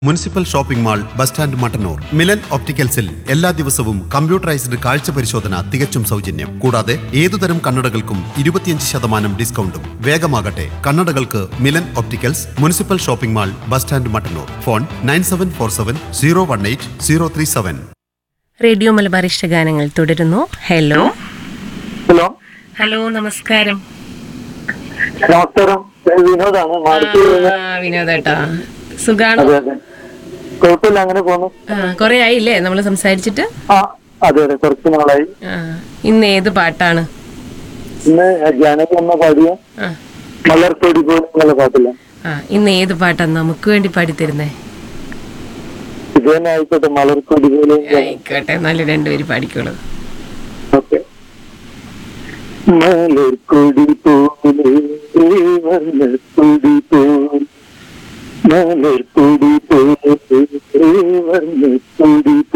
municipal shopping mall bus stand Mattannur Milan ഒപ്റ്റിക്കൽസിൽ എല്ലാ ദിവസവും കമ്പ്യൂട്ടറൈസ്ഡ് കാഴ്ച പരിശോധന തികച്ചും സൗജന്യം കൂടാതെ ഏതുതരം കണ്ണടകൾക്കും ഇരുപത്തിയഞ്ച് ശതമാനം ഡിസ്കൗണ്ടും വേഗമാകട്ടെ കണ്ണടകൾക്ക് Milan opticals municipal shopping mall bus stand Mattannur phone nine seven four seven zero one eight zero three seven radio Malabar ഇഷ്ടഗാനങ്ങൾ തുടരുന്നു ഹലോ ഹലോ ഹലോ നമസ്കാരം നമസ്കാരം ഞാൻ വിനോദാണ് മാർക്കറ്റിൽ നിന്ന് ആ, വിനോദേട്ടാ സുഖാണോ അതെ അതെ കുഴപ്പമില്ല അങ്ങനെ പോന്നു ആ കൊറേ ആയില്ലേ നമ്മൾ സംസാരിച്ചിട്ട് ആ അതെ അതെ കുറച്ച് നാളായി ആ ഇന്ന് ഏത് പാട്ടാണ് ഇന്ന് ജാനകി അമ്മ പാടിയ ആ മലർക്കൊടി പോലും എന്നുള്ള പാട്ടില്ല ആ ഇന്ന് ഏത് പാട്ടാണ് നമുക്ക് വേണ്ടി പാടിത്തരുന്നേ ഇത് തന്നെ ആയിക്കോട്ടെ മലർക്കൊടി പോലും ആയിക്കോട്ടെ നല്ല രണ്ടുപേര് പാടിക്കോളൂ ഓക്കെ മലർക്കൊടി പോലെ വർണ്ണക്കൊടി പോൽ മലർക്കൊടി പോലെ വർണ്ണക്കൊടി